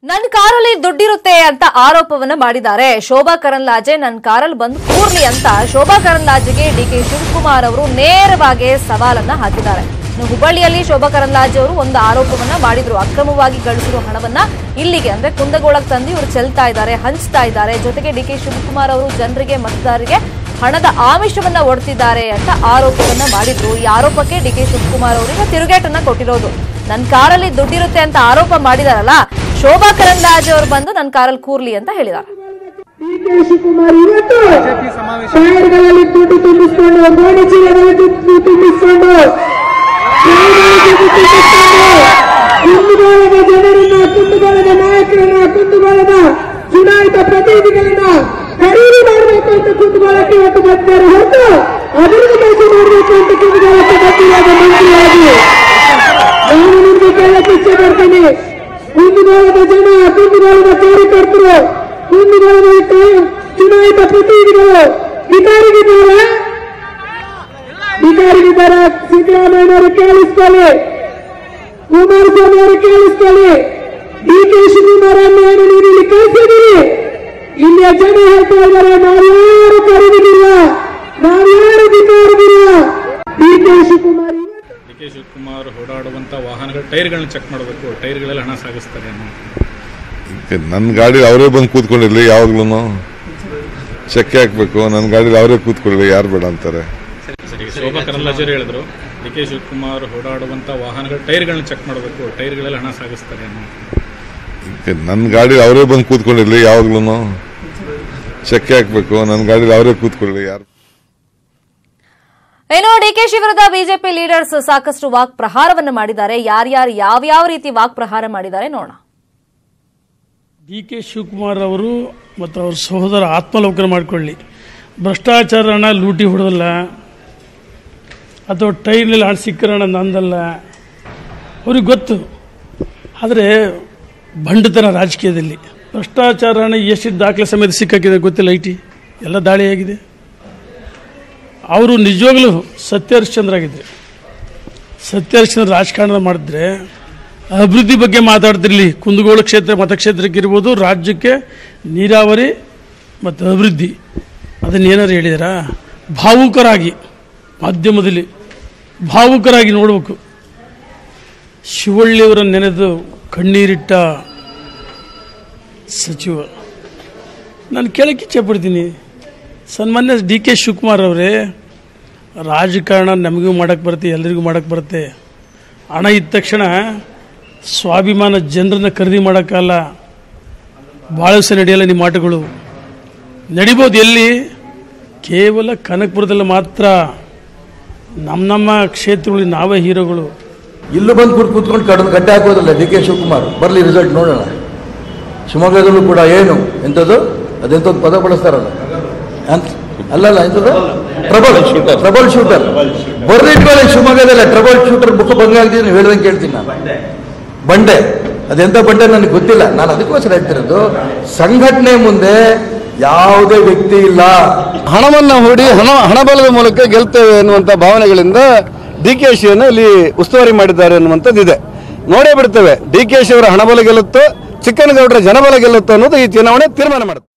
ನನ್ನ ಕಾರಲ್ಲಿ ದುಡ್ಡಿರುತ್ತೆ ಅಂತ ಆರೋಪವನ್ನ ಮಾಡಿದ್ದಾರೆ ಶೋಭಾ ಕರಂದ್ಲಾಜೆ ನನ್ನ ಕಾರಲ್ಲಿ ಬಂದು ಕೂರ್ಲಿ ಅಂತ ಶೋಭಾ ಕರಂದ್ಲಾಜೆಗೆ ಡಿ ಕೆ ಶಿವಕುಮಾರ್ ಅವರು ನೇರವಾಗಿ ಸವಾಲನ್ನ ಹಾಕಿದ್ದಾರೆ ಇನ್ನು ಹುಬ್ಬಳ್ಳಿಯಲ್ಲಿ ಶೋಭಾ ಕರಂದ್ಲಾಜೆ ಅವರು ಒಂದು ಆರೋಪವನ್ನ ಮಾಡಿದ್ರು ಅಕ್ರಮವಾಗಿ ಗಳಿಸಿರೋ ಹಣವನ್ನ ಇಲ್ಲಿಗೆ ಅಂದ್ರೆ ಕುಂದಗೋಳಕ್ಕೆ ತಂದು ಇವರು ಚೆಲ್ತಾ ಇದ್ದಾರೆ ಹಂಚ್ತಾ ಇದ್ದಾರೆ ಜೊತೆಗೆ ಡಿ ಕೆ ಶಿವಕುಮಾರ್ ಅವರು ಜನರಿಗೆ ಮತದಾರರಿಗೆ ಹಣದ ಆಮಿಷವನ್ನ ಒಡ್ತಿದ್ದಾರೆ ಅಂತ ಆರೋಪವನ್ನ ಮಾಡಿದ್ರು ಈ ಆರೋಪಕ್ಕೆ ಡಿ ಕೆ ಶಿವಕುಮಾರ್ ಅವರಿಗೆ ತಿರುಗೇಟನ್ನ ಕೊಟ್ಟಿರೋದು ನನ್ನ ಕಾರಲ್ಲಿ ದುಡ್ಡಿರುತ್ತೆ ಅಂತ ಆರೋಪ ಮಾಡಿದಾರಲ್ಲ ಶೋಭಾ ಕರಂದ್ಲಾಜೆ ಅವರು ಬಂದು ನನ್ನ ಕಾರಲ್ಲಿ ಕೂರ್ಲಿ ಅಂತ ಹೇಳಿದ್ದಾರೆ ಡಿ ಕೆ ಶಿವಕುಮಾರ್ ಇವತ್ತು ಟೈರ್ಗಳಲ್ಲಿ ದುಡ್ಡು ತುಂಬಿಸಿಕೊಂಡು ಗೋಣಿ ಚೀಲಗಳಲ್ಲಿ ದುಡ್ಡು ತುಂಬಿಸಿಕೊಂಡು ಟೈರ್ಗಳಲ್ಲಿ ದುಡ್ಡು ತುಂಬಿಸಿಕೊಂಡು ಕುಂದಗೋಳದ ಜನರನ್ನ ಕುಂದಗೋಳದ ನಾಯಕರನ್ನ ಕುಂದಗೋಳದ ಚುನಾಯಿತ ಪ್ರತಿನಿಧಿಗಳನ್ನ ಖರೀದಿ ಮಾಡಬೇಕು ಅಂತ ಕುಂದಗೋಳಕ್ಕೆ ಇವತ್ತು ಬಂದಿದ್ದಾರೆ ಹೊರತು ಅಭಿವೃದ್ಧಿ ಕೆಲಸ ಮಾಡಬೇಕು ಅಂತ ಕುಂದಗೋಳಕ್ಕೆ ಬಂದಿರೋದು ಮಂತ್ರಿಯಾಗಿ ನಾನು ನಿಮ್ಗೆ ಕೇಳಕ್ಕೆ ಇಚ್ಛೆ ಪಡ್ತೀನಿ ಕುಂದಗೋಳದ ಜನ ಕುಂದಗೋಳದ ಕಾರ್ಯಕರ್ತರು ಕುಂದಗೋಳದ ಕ- ಚುನಾಯಿತ ಪ್ರತಿನಿಧಿಗಳು ವಿಕಾರಿಗಿದ್ದಾರೆ ವಿಕಾರಿಗಿದ್ದಾರೆ ಸಿದ್ದರಾಮಯ್ಯನವರು ಕೇಳಿಸ್ಕೊಳ್ಳಿ ಕುಮಾರಸ್ವಾಮಿ ಅವರು ಕೇಳಿಸ್ಕೊಳ್ಳಿ ಡಿ ಕೆ ಶಿವಕುಮಾರನ್ನು ಏನು ನೀವು ಇಲ್ಲಿ ಕಳಿಸಿದಿರಿ ಇಲ್ಲಿಯ ಜನ ಹೇಳ್ತಾ ಇದ್ದಾರೆ ನಾವ್ಯಾರು ಕರೆದಿಲ್ಲ ನಾವ್ಯಾರು ವಿಕಾರದಿಲ್ಲ ಡಿ ಕೆ ಶಿವಕುಮಾರ್ ಇವತ್ತು ಡಿ ಕೆ ಶಿವಕುಮಾರ್ ಓಡಾಡುವಂಥ ವಾಹನಗಳ ಟೈರ್ಗಳನ್ನ ಚೆಕ್ ಮಾಡಬೇಕು ಟೈರ್ಗಳೆಲ್ಲ ಹಣ ಸಾಗಿಸ್ತಾರೆ ಅನ್ನೋ ನನ್ನ ಗಾಡಿ ಅವರೇ ಬಂದು ಕೂತ್ಕೊಂಡಿರ್ಲಿ ಯಾವಾಗ್ಲೂ ಚೆಕ್ ಹಾಕ್ಬೇಕು ನನ್ನ ಗಾಡಿಲಿ ಅವರೇ ಕೂತ್ಕೊಳ್ಳಿ ಯಾರು ಬೇಡ ಅಂತಾರೆ ಸರಿ ಶೋಭಾ ಕರಂದ್ಲಾಜರು ಹೇಳಿದ್ರು ಡಿ ಕೆ ಶಿವಕುಮಾರ್ ಓಡಾಡುವಂಥ ವಾಹನಗಳ ಟೈರ್ಗಳನ್ನ ಚೆಕ್ ಮಾಡಬೇಕು ಟೈರ್ಗಳೆಲ್ಲ ಹಣ ಸಾಗಿಸ್ತಾರೆ ಅನ್ನೋ ನನ್ನ ಗಾಡಿಲಿ ಅವರೇ ಬಂದು ಕೂತ್ಕೊಂಡಿರ್ಲಿ ಯಾವಾಗ್ಲೂ ಚೆಕ್ ಹಾಕ್ಬೇಕು ನನ್ನ ಗಾಡಿಲಿ ಅವರೇ ಕೂತ್ಕೊಳ್ಳಿ ಯಾರು ಏನೋ ಡಿಕೆಶಿ ವಿರುದ್ಧ ಬಿಜೆಪಿ ಲೀಡರ್ಸ್ ಸಾಕಷ್ಟು ವಾಕ್ ಪ್ರಹಾರವನ್ನು ಮಾಡಿದ್ದಾರೆ ಯಾರ್ಯಾರು ಯಾವ್ಯಾವ ರೀತಿ ವಾಕ್ ಪ್ರಹಾರ ಮಾಡಿದ್ದಾರೆ ನೋಡೋಣ ಡಿ ಕೆ ಶಿವಕುಮಾರ್ ಅವರು ಮತ್ತು ಅವ್ರ ಸಹೋದರ ಆತ್ಮಲೋಕನ ಮಾಡಿಕೊಳ್ಳಿ ಭ್ರಷ್ಟಾಚಾರ ಹಣ ಲೂಟಿ ಹೊಡೆದಲ್ಲ ಅಥವಾ ಟೈರ್ನಲ್ಲಿ ಹಣ ಸಿಕ್ಕರ ಹಣ ನಂದಲ್ಲ ಅವ್ರಿಗೆ ಗೊತ್ತು ಆದರೆ ಬಂಡತನ ರಾಜಕೀಯದಲ್ಲಿ ಭ್ರಷ್ಟಾಚಾರ ಹಣ ಎಷ್ಟು ದಾಖಲೆ ಸಮೇತ ಸಿಕ್ಕಾಕಿದೆ ಗೊತ್ತಿಲ್ಲ ಐ ಟಿ ಎಲ್ಲ ದಾಳಿಯಾಗಿದೆ ಅವರು ನಿಜವಾಗ್ಲೂ ಸತ್ಯ ಹರಿಶ್ಚಂದ್ರ ಆಗಿದ್ರೆ ಸತ್ಯ ಹರಿಶ್ಚಂದ್ರ ರಾಜಕಾರಣ ಮಾಡಿದ್ರೆ ಅಭಿವೃದ್ಧಿ ಬಗ್ಗೆ ಮಾತಾಡ್ತಿರ್ಲಿ ಕುಂದಗೋಳ ಕ್ಷೇತ್ರ ಮತಕ್ಷೇತ್ರಕ್ಕೆ ಇರ್ಬೋದು ರಾಜ್ಯಕ್ಕೆ ನೀರಾವರಿ ಮತ್ತು ಅಭಿವೃದ್ಧಿ ಅದನ್ನೇನಾರು ಹೇಳಿದಾರಾ ಭಾವುಕರಾಗಿ ಮಾಧ್ಯಮದಲ್ಲಿ ಭಾವುಕರಾಗಿ ನೋಡಬೇಕು ಶಿವಳ್ಳಿಯವರ ನೆನೆದು ಕಣ್ಣೀರಿಟ್ಟ ಸಚಿವ ನಾನು ಕೇಳಕ್ಕೆ ಇಚ್ಛೆ ಪಡ್ತೀನಿ ಸನ್ಮಾನ್ಯ ಡಿ ಕೆ ಶಿವಕುಮಾರ್ ಅವರೇ ರಾಜಕಾರಣ ನಮಗೂ ಮಾಡೋಕ್ಕೆ ಬರುತ್ತೆ ಎಲ್ರಿಗೂ ಮಾಡೋಕ್ಕೆ ಬರುತ್ತೆ ಹಣ ಇದ್ದ ತಕ್ಷಣ ಸ್ವಾಭಿಮಾನ ಜನರನ್ನ ಖರೀದಿ ಮಾಡೋಕ್ಕಲ್ಲ ಭಾಳ ದಿವಸ ನಡೆಯಲ್ಲ ನಿಮ್ಮ ಮಾಟುಗಳು ನಡಿಬೋದು ಎಲ್ಲಿ ಕೇವಲ ಕನಕಪುರದಲ್ಲಿ ಮಾತ್ರ ನಮ್ಮ ನಮ್ಮ ಕ್ಷೇತ್ರಗಳಲ್ಲಿ ನಾವೇ ಹೀರೋಗಳು ಇಲ್ಲೂ ಬಂದು ಕೂತ್ ಕೂತ್ಕೊಂಡು ಕಡ್ ಗಡ್ಡೆ ಹಾಕೋದಿಲ್ಲ ಡಿ ಕೆ ಶಿವಕುಮಾರ್ ಬರಲಿ ರಿಸಲ್ಟ್ ನೋಡೋಣ ಶಿವಮೊಗ್ಗದಲ್ಲೂ ಕೂಡ ಏನು ಎಂಥದ್ದು ಅದೆಂಥದ್ದು ಪದ ಬಳಸ್ತಾರಲ್ಲ ಅಂತ ಅಲ್ಲಲ್ಲ ಎಂಥದ್ದು ಟ್ರಬಲ್ ಶೂಟರ್ ಟ್ರಬಲ್ ಶೂಟರ್ ಬರ್ದಿಟ್ಕೊಳ್ಳಿ ಶಿವಮೊಗ್ಗದಲ್ಲ ಟ್ರಬಲ್ ಶೂಟರ್ ಬುಕ್ ಭಂಗ ಆಗ್ತಿದೆ ನೀವು ಹೇಳ್ದಂಗೆ ಕೇಳ್ತೀನಿ ನಾನು ಬಂಡೆ ಅದೆಂಥ ಬಂಡೆ ನನಗೆ ಗೊತ್ತಿಲ್ಲ ನಾನು ಅದಕ್ಕೋಸ್ಕರ ಹೇಳ್ತಿರೋದು ಸಂಘಟನೆ ಮುಂದೆ ಯಾವುದೇ ವ್ಯಕ್ತಿ ಇಲ್ಲ ಹಣವನ್ನ ಹೂಡಿ ಹಣ ಹಣಬಲದ ಮೂಲಕ ಗೆಲ್ತೇವೆ ಎನ್ನುವಂತ ಭಾವನೆಗಳಿಂದ ಡಿ ಕೆ ಶಿಯನ್ನು ಇಲ್ಲಿ ಉಸ್ತುವಾರಿ ಮಾಡಿದ್ದಾರೆ ಅನ್ನುವಂಥದ್ದು ಇದೆ ನೋಡೇ ಬಿಡ್ತೇವೆ ಡಿ ಕೆ ಶಿ ಅವರ ಹಣಬಲ ಗೆಲ್ಲುತ್ತೋ ಚಿಕ್ಕನಗೌಡರ ಜನಬಲ ಗೆಲ್ಲುತ್ತೋ ಅನ್ನೋದು ಈ ಚುನಾವಣೆ ತೀರ್ಮಾನ ಮಾಡುತ್ತೆ